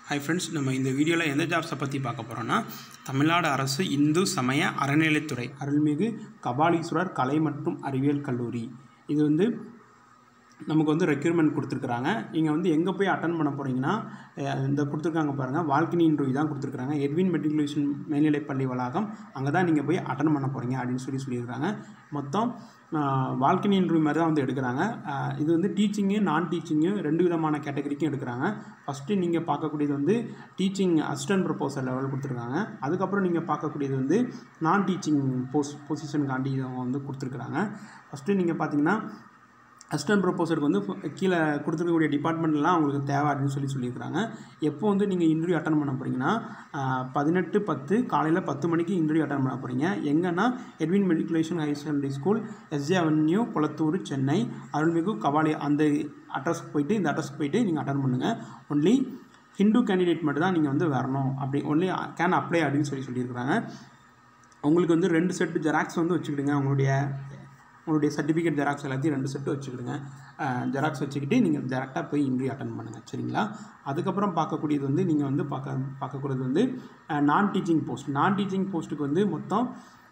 hi friends நம்ம இந்த வீடியோவில் எந்த ஜாப்ஸை பற்றி பார்க்க போகிறோன்னா தமிழ்நாடு அரசு இந்து சமய அறநிலைத்துறை அருள்மிகு கபாலீஸ்வரர் கலை மற்றும் அறிவியல் கல்லூரி இது வந்து நமக்கு வந்து ரெக்யூர்மெண்ட் கொடுத்துருக்குறாங்க நீங்கள் வந்து எங்கே போய் அட்டன் பண்ண போகிறீங்கன்னா அஹ் இந்த கொடுத்துருக்காங்க பாருங்கள் வால்கினி இன்டர்வியூ தான் கொடுத்துருக்காங்க எட்வின் மெட்ரிகுலேஷன் மேல்நிலைப்பள்ளி வளாகம் அங்கே தான் நீங்கள் போய் அட்டன் பண்ண போகிறீங்க அப்படின்னு சொல்லி சொல்லியிருக்காங்க மொத்தம் வால்கினி இன்டர்வியூ மாதிரி தான் வந்து எடுக்கிறாங்க அஹ் இது வந்து டீச்சிங்கு நான் டீச்சிங்கு ரெண்டு விதமான கேட்டகரிக்கும் எடுக்கிறாங்க ஃபஸ்ட்டு நீங்கள் பார்க்கக்கூடியது வந்து டீச்சிங் அசிஸ்டன்ட் ப்ரொபோசர் லெவல் கொடுத்துருக்காங்க அதுக்கப்புறம் நீங்கள் பார்க்கக்கூடியது வந்து நான் டீச்சிங் போஸ் பொசிஷனுக்காண்டி இதை வந்து கொடுத்துருக்குறாங்க ஃபஸ்ட்டு நீங்கள் பார்த்தீங்கன்னா அசிஸ்டன்ட் ப்ரொபோசருக்கு வந்து கீழே கொடுத்துருக்கக்கூடிய டிபார்ட்மெண்ட்லாம் அவங்களுக்கு தேவை அப்படின்னு சொல்லி சொல்லியிருக்காங்க எப்போ வந்து நீங்கள் இன்டர்வியூ அட்டன் பண்ண போகிறீங்கன்னா பதினெட்டு பத்து காலையில் பத்து மணிக்கு இன்டர்வியூ அட்டன் பண்ண போகிறீங்க எங்கன்னா Edwin matriculation higher secondary school SJ avenue Kolathur Chennai அருள்மிகு கபாலி அந்த அட்ரஸ்க்கு போயிட்டு இந்த அட்ரஸ்க்கு போயிட்டு நீங்கள் அட்டன் பண்ணுங்கள் ஒன்லி ஹிந்து கேண்டிடேட் மட்டும் தான் நீங்கள் வந்து வரணும் அப்படி ஒன்லி கேன் அப்ளை அப்படின்னு சொல்லி சொல்லியிருக்கிறாங்க உங்களுக்கு வந்து ரெண்டு செட்டு ஜெராக்ஸ் வந்து வச்சுக்கிடுங்க உங்களுடைய உங்களுடைய சர்டிஃபிகேட் ஜெராக்ஸ் எல்லாத்தையும் ரெண்டு செட்டு வச்சுக்கிடுங்க ஜெராக்ஸ் வச்சுக்கிட்டு நீங்கள் டேரெக்டாக போய் இன்டர்வியூ அட்டன் பண்ணுங்கள் சரிங்களா அதுக்கப்புறம் பார்க்கக்கூடியது வந்து நீங்கள் வந்து பார்க்க பார்க்கக்கூடியது வந்து நான் டீச்சிங் போஸ்ட் நான் டீச்சிங் போஸ்ட்டுக்கு வந்து மொத்தம்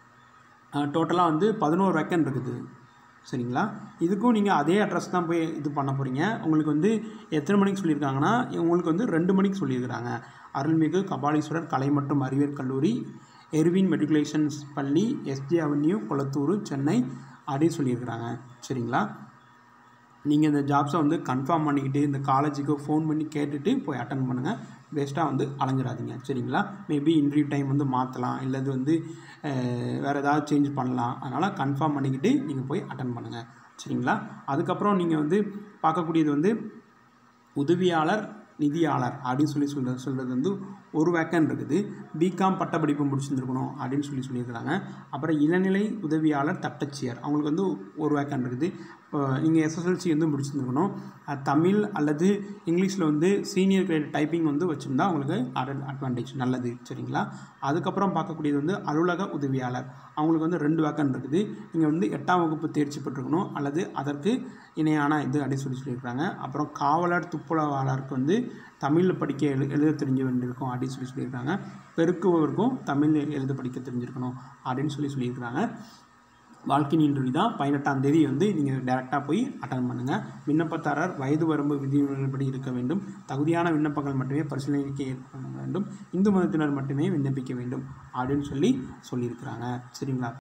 டோட்டலாக வந்து பதினோரு வேக்கன் இருக்குது சரிங்களா இதுக்கும் நீங்கள் அதே அட்ரஸ் தான் போய் இது பண்ண போகிறீங்க உங்களுக்கு வந்து எத்தனை மணிக்கு சொல்லியிருக்காங்கன்னா உங்களுக்கு வந்து ரெண்டு மணிக்கு சொல்லியிருக்கிறாங்க அருள்மிகு கபாலீஸ்வரர் கலை மற்றும் அறிவியல் கல்லூரி எர்வின் மெட்ரிகுலேஷன்ஸ் பள்ளி எஸ்ஜி அவென்யூ கொளத்தூர் சென்னை அப்படின்னு சொல்லியிருக்கிறாங்க சரிங்களா நீங்கள் இந்த ஜாப்ஸை வந்து கன்ஃபார்ம் பண்ணிக்கிட்டு இந்த காலேஜுக்கு ஃபோன் பண்ணி கேட்டுட்டு போய் அட்டன் பண்ணுங்கள் வேஸ்ட்டாக வந்து அலைஞ்சிடாதீங்க சரிங்களா மேபி இன்டர்வியூ டைம் வந்து மாற்றலாம் இல்லை இது வந்து வேறு ஏதாவது சேஞ்ச் பண்ணலாம் அதனால் கன்ஃபார்ம் பண்ணிக்கிட்டு நீங்கள் போய் அட்டன் பண்ணுங்கள் சரிங்களா அதுக்கப்புறம் நீங்கள் வந்து பார்க்கக்கூடியது வந்து உதவியாளர் நிதியாளர் அப்படின்னு சொல்லி சொல்ல சொல்கிறது வந்து ஒரு வேக்கன் இருக்குது பிகாம் பட்டப்படிப்பு முடிச்சிருந்துருக்கணும் அப்படின்னு சொல்லி சொல்லியிருக்கிறாங்க அப்புறம் இளநிலை உதவியாளர் தட்டச்சியர் அவங்களுக்கு வந்து ஒரு வேக்கன் இருக்குது இப்போ நீங்கள் எஸ்எஸ்எல்சி வந்து முடிச்சிருந்துருக்கணும் தமிழ் அல்லது இங்கிலீஷில் வந்து சீனியர் கிரேட் டைப்பிங் வந்து வச்சுருந்தா உங்களுக்கு அட் அட்வான்டேஜ் நல்லது சரிங்களா அதுக்கப்புறம் பார்க்கக்கூடியது வந்து அலுவலக உதவியாளர் அவங்களுக்கு வந்து ரெண்டு வேக்கன் இருக்குது நீங்கள் வந்து எட்டாம் வகுப்பு தேர்ச்சி பெற்றிருக்கணும் அல்லது அதற்கு இணையான இது அப்படின்னு சொல்லி சொல்லியிருக்காங்க அப்புறம் காவலர் துப்புரவாளருக்கு வந்து தமிழில் படிக்க எழு எழுத தெரிஞ்ச வேண்டியிருக்கும் அப்படின்னு சொல்லி சொல்லியிருக்காங்க பெருக்குவருக்கும் தமிழ் எழுத படிக்க தெரிஞ்சிருக்கணும் அப்படின்னு சொல்லி சொல்லியிருக்கிறாங்க வாழ்க்கையின் இன்டர்வியூ தான் பதினெட்டாம் தேதி வந்து நீங்கள் டேரெக்டாக போய் அட்டன் பண்ணுங்கள் விண்ணப்பதாரர் வயது வரம்பு விதிமுறைப்படி இருக்க வேண்டும் தகுதியான விண்ணப்பங்கள் மட்டுமே பரிசீலனைக்கு ஏற்பட வேண்டும் இந்து மதத்தினர் மட்டுமே விண்ணப்பிக்க வேண்டும் அப்படின்னு சொல்லி சொல்லியிருக்கிறாங்க சரிங்களா